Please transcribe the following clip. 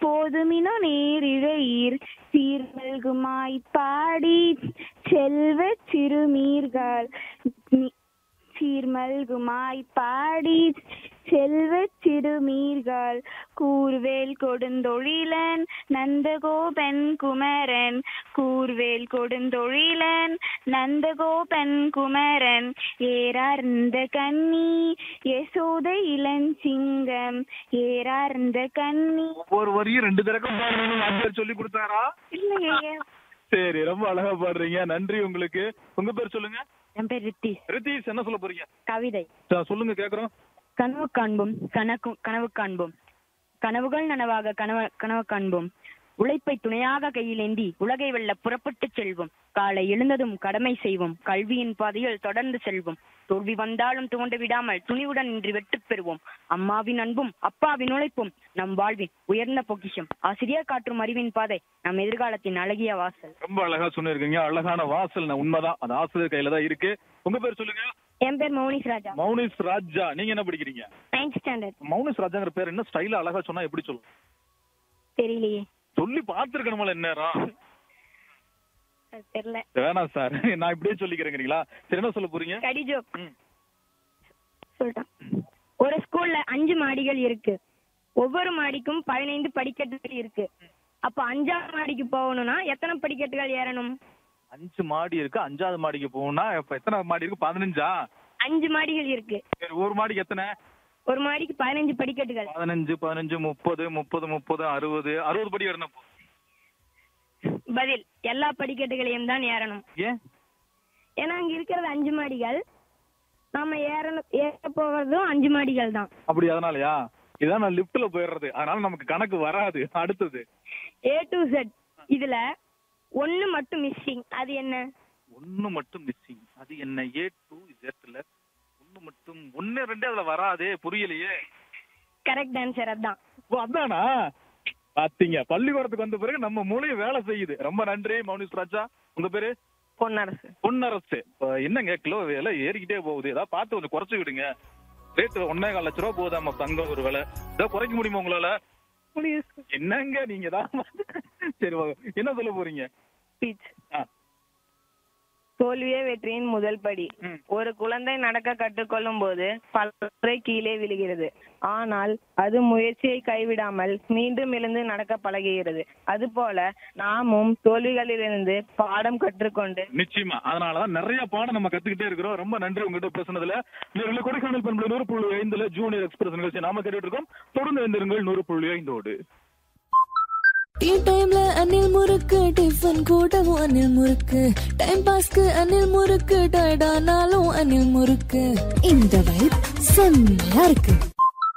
போதுமினோ நேரிழையீர் சீர்மல்குமாய் பாடி செல்வ சிறுமீர்கள் மி- சீர்மல்குமாய் பாடி செல்வ சிறுமீர்கள் கூர்வேல் கொடுந்தொழிலன் நந்தகோபன் குமரன் கூர்வேல் கொடுந்தொழிலன் நந்தகோபன் குமரன் ஏறார்ந்த கண்ணி யசோத இளஞ்சிங்கம் ஏறார்ந்த கண்ணி ஒவ்வொரு வரியும் ரெண்டு தடவை பாடணும்னு வாத்தியார் சொல்லி கொடுத்தாரா இல்லையே சரி ரொம்ப அழகா பாடுறீங்க நன்றி உங்களுக்கு உங்க பேர் சொல்லுங்க என் பேர் ரித்தீஷ் ரித்தீஷ் என்ன சொல்ல போறீங்க கவிதை ச- சொல்லுங்க கேக்குறோம் கனவு காண்போம் கனக்கு கனவு காண்போம் கனவுகள் நனவாக கனவு கனவு காண்போம் உழைப்பை துணையாக கையிலேந்தி உலகை வெல்ல புறப்பட்டுச் செல்வோம் காலை எழுந்ததும் கடமை செய்வோம் கல்வியின் பாதையில் தொடர்ந்து செல்வோம் தோல்வி வந்தாலும் துவண்டு விடாமல் துணிவுடன் இன்று வெட்டுப் பெறுவோம் அம்மாவின் அன்பும் அப்பாவின் உழைப்பும் நம் வாழ்வின் உயர்ந்த பொக்கிஷம் ஆசிரியர் காற்றும் அறிவின் பாதை நம் எதிர்காலத்தின் அழகிய வாசல் ரொம்ப அழகா சொன்னிருக்கீங்க அழகான வாசல் நான் உண்மைதான் அது ஆசிரியர் கையில தான் இருக்கு உங்க பேர் சொல்லுங்க என் பேர் மௌனிஸ் ராஜா மௌனிஸ் ராஜா நீங்க என்ன படிக்கிறீங்க நைன்த் ஸ்டாண்டர்ட் மௌனிஸ் ராஜாங்கிற பேர் என்ன ஸ்டைலா அழகா சொன்னா எப்படி சொல்லும் தெரியலையே சொல்லி பார்த்திருக்கணுமல இந்நேரம் தெரியல வேணாம் சார் நான் இப்படியே சொல்லிக்கிறேங்கிறீங்களா சரி என்ன சொல்ல போறீங்க கடிஜோக் ம். சொல்லிட்டேன் ஒரு ஸ்கூல்ல அஞ்சு மாடிகள் இருக்கு ஒவ்வொரு மாடிக்கும் பதினைந்து படிக்கட்டுகள் இருக்கு அப்ப அஞ்சாவது மாடிக்கு போகணும்னா எத்தனை படிக்கட்டுகள் ஏறணும் அஞ்சு மாடி இருக்கு அஞ்சாவது மாடிக்கு போகணும்னா இப்ப எத்தனை மாடி இருக்கு பதினஞ்சா அஞ்சு மாடிகள் இருக்கு சரி ஒரு மாடிக்கு எத்தனை ஒரு மாடிக்கு பதினஞ்சு படிக்கட்டுகள் பதினஞ்சு பதினஞ்சு முப்பது முப்பது முப்பது அறுபது அறுபது படி வரணும் பதில் எல்லா படிக்கட்டுகளையும் தான் ஏறணும் ஏன் ஏன்னா அங்க இருக்கிறது அஞ்சு மாடிகள் நாம ஏறணும் ஏற போவதும் அஞ்சு மாடிகள் தான் அப்படி அதனாலயா இதான் நான் லிப்ட்ல போயிடுறது அதனால நமக்கு கணக்கு வராது அடுத்தது ஏ டு செட் இதுல ஒண்ணு மட்டும் மிஸ்ஸிங் அது என்ன ஒண்ணு மட்டும் மிஸ்ஸிங் அது என்ன ஏ டூ இசட்ல ஒண்ணு மட்டும் ஒண்ணு ரெண்டு அதுல வராதே புரியலையே கரெக்ட் ஆன்சர் அதான் ஓ அதானா பாத்தீங்க பள்ளிக்கூடத்துக்கு வந்த பிறகு நம்ம மூளையும் வேலை செய்யுது ரொம்ப நன்றி மௌனிஸ் ராஜா உங்க பேரு பொன்னரசு பொன்னரசு இப்ப என்னங்க கிலோ விலை ஏறிக்கிட்டே போகுது ஏதாவது பார்த்து கொஞ்சம் குறைச்சு விடுங்க ரேட்டு ஒன்னே கால் லட்ச ரூபா போகுது நம்ம தங்கம் ஒரு விலை ஏதாவது குறைக்க முடியுமா உங்களால என்னங்க நீங்க தான் சரி வாங்க. என்ன சொல்ல போறீங்க ஸ்பீச் ஆ, தோல்வியே வெற்றியின் முதல் படி ம். ஒரு குழந்தை நடக்க கற்றுக்கொள்ளும் போது பல முறை கீழே விழுகிறது ஆனால் அது முயற்சியை கைவிடாமல் மீண்டும் எழுந்து நடக்க பழகுகிறது அதுபோல நாமும் தோல்விகளிலிருந்து பாடம் கற்றுக்கொண்டு நிச்சயமா அதனாலதான் நிறைய பாடம் நம்ம கத்துக்கிட்டே இருக்கிறோம் ரொம்ப நன்றி உங்ககிட்ட பேசுனதுல நீங்க கொடைக்கானல் பண்பு நூறு புள்ளி ஐந்துல ஜூனியர் எக்ஸ்பிரஸ் நிகழ்ச்சி நாம கேட்டுட்டு இருக்கோம் தொடர்ந்து எழுந்திருங்கள் நூறு புள்ளி ஐந்தோடு டீ டைம்ல அணில் முறுக்கு டிஃபன் கூடவும் அணில் முறுக்கு டைம் பாஸ்க்கு அணில் முறுக்கு டயர்டானாலும் அணில் முறுக்கு இந்த வைப் செம்மையா இருக்கு